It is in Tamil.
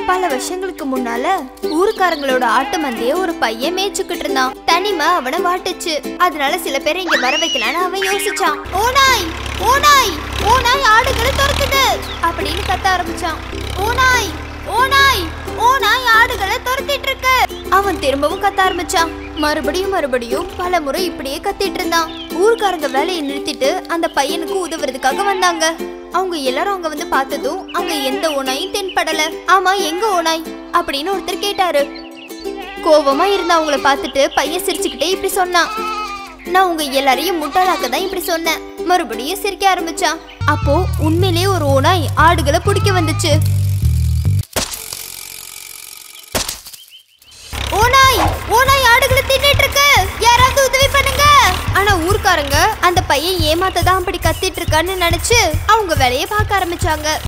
பல வருஷங்களுக்கு முன்னால ஊருக்காரங்களோட ஆட்டு மந்தைய ஒரு பையன் மேய்ச்சுக்கிட்டு இருந்தான் தனிமை அவனை வாட்டுச்சு அதனால சில பேரை இங்க வர வைக்கலான்னு அவன் யோசிச்சான் ஓநாய் ஓநாய் ஓநாய் ஆடுகளை துரத்துது அப்படின்னு கத்த ஆரம்பிச்சான் ஓநாய் ஓநாய் ஓநாய் ஆடுகளை துரத்திட்டு இருக்கு அவன் திரும்பவும் கத்த ஆரம்பிச்சான் மறுபடியும் மறுபடியும் பல முறை இப்படியே கத்திட்டு இருந்தான் ஊர்க்காரங்க வேலையை நிறுத்திட்டு அந்த பையனுக்கு உதவுறதுக்காக வந்தாங்க அவங்க எல்லாரும் அங்க வந்து பார்த்ததும் அங்க எந்த ஓனாயும் தென்படல ஆமா எங்க ஓனாய் அப்படின்னு ஒருத்தர் கேட்டாரு கோவமா இருந்த அவங்கள பார்த்துட்டு பையன் சிரிச்சுக்கிட்டே இப்படி சொன்னான் நான் உங்க எல்லாரையும் முட்டாளாக்க தான் இப்படி சொன்னேன் மறுபடியும் சிரிக்க ஆரம்பிச்சான் அப்போ உண்மையிலேயே ஒரு ஓனாய் ஆடுகளை பிடிக்க வந்துச்சு ஓநாய் ஓநாய் ஆடுகளை தின்னுட்டு இருக்கு யாராவது உதவி பண்ணுங்க ஆனா ஊர்க்காரங்க அந்த பையன் ஏமாத்த தான் அப்படி கத்திட்டு இருக்கான்னு நினைச்சு அவங்க வேலையை பார்க்க ஆரம்பிச்சாங்க